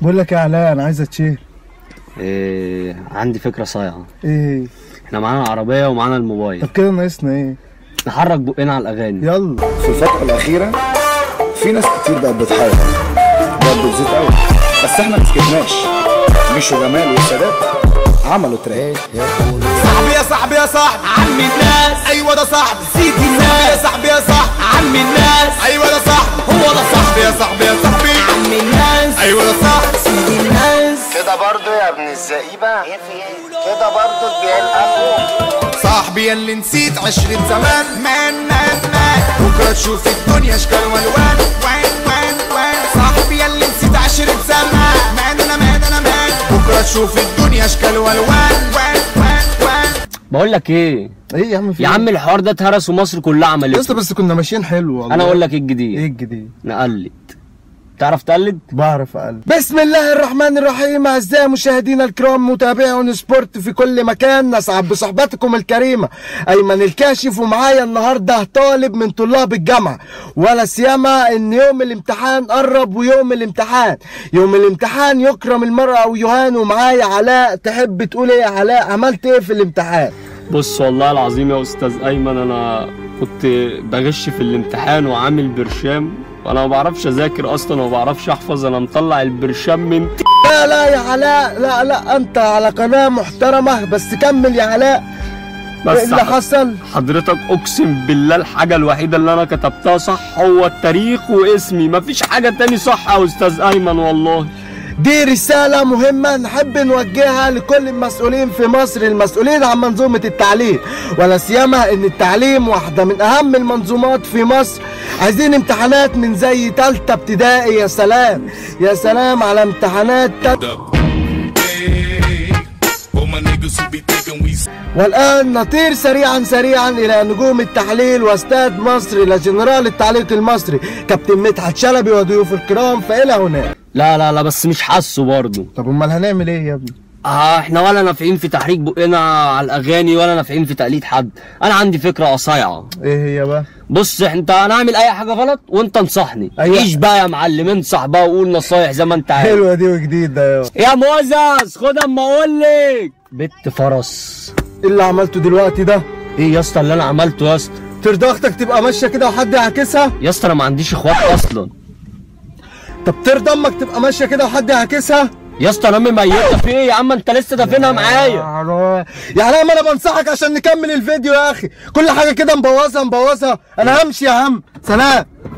بقول لك يا علاء انا عايز اتشير إيه عندي فكره صايعه ايه احنا معانا العربيه ومعانا الموبايل طب كده ناقصنا ايه نحرك بقنا على الاغاني يلا في الفترة الأخيرة في ناس كتير بقت بتحاول بقت بتزيد قوي بس احنا ما سكتناش مشوا جمال والسادات عملوا تراك صاحبي يا صاحبي يا صاحبي عم الناس ايوه ده صاحبي سيد الناس يا صاحبي يا صاحبي عم الناس ايوه ده صاحبي هو ده صاحبي يا صاحبي يا صاحبي عم الناس ايوه ده صاحبي سيد الناس كده برضو يا ابن الزئيبة كده برضو تبيع الأخو صاحبي يا اللي نسيت عشرة زمان مان مان مان بكرة تشوف الدنيا اشكال والوان وان وان وان صاحبي يا اللي نسيت عشرة زمان مان انا مان انا مان بكرة تشوف الدنيا اشكال والوان وان وان وان بقول لك ايه ايه يا عم في يا إيه؟ عم الحوار ده اتهرس ومصر كلها يا عملته اسطى بس كنا ماشيين حلو والله انا اقول لك ايه ايه الجديد الجديد نقلد تعرف تقلد بعرف اقلب بسم الله الرحمن الرحيم اعزائي مشاهدينا الكرام متابعي اون سبورت في كل مكان نسعد بصحبتكم الكريمه ايمن الكاشف ومعايا النهارده طالب من طلاب الجامعه ولا سيما ان يوم الامتحان قرب ويوم الامتحان يوم الامتحان يكرم المرء او يهان ومعايا علاء تحب تقول ايه يا علاء عملت ايه في الامتحان بص والله العظيم يا استاذ ايمن انا كنت بغش في الامتحان وعامل برشام وانا ما بعرفش اذاكر اصلا وما بعرفش احفظ انا مطلع البرشام من لا لا يا علاء لا لا انت على قناه محترمه بس كمل يا علاء ايه بس اللي حصل حضرتك اقسم بالله الحاجه الوحيده اللي انا كتبتها صح هو التاريخ واسمي مفيش حاجه تاني صح يا استاذ ايمن والله دي رسالة مهمة نحب نوجهها لكل المسؤولين في مصر المسؤولين عن منظومة التعليم ولا سيما ان التعليم واحدة من اهم المنظومات في مصر عايزين امتحانات من زي تالتة ابتدائي يا سلام يا سلام على امتحانات تالتة For my niggas who be thinking we والآن نطير سريعا سريعا إلى نجوم التحليل واستاد مصر إلى جنرال التعليق المصري كابتن مدحت شلبي وضيوف الكرام فإلى هناك لا لا لا بس مش حاسه برضه طب امال هنعمل ايه يا ابني اه احنا ولا نافعين في تحريك بقنا على الاغاني ولا نافعين في تقليد حد انا عندي فكره صايعه ايه هي بقى بص انت انا اعمل اي حاجه غلط وانت انصحني أيوة. عيش بقى يا معلم انصح بقى وقول نصايح زي ما انت عايز حلوة دي وجديدة يا يا موزس خد اما اقول لك بنت فرس ايه اللي عملته دلوقتي ده ايه يا اسطى اللي انا عملته يا اسطى ترضى اختك تبقى ماشيه كده وحد يعاكسها يا اسطى انا ما عنديش اخوات اصلا طب ترضى امك تبقى ماشيه كده وحد يعاكسها يا اسطى انا امي ميته في ايه يا عم انت لسه دافنها معايا يعني ما انا بنصحك عشان نكمل الفيديو يا اخي كل حاجه كده مبوظها مبوظها انا همشي يا عم سلام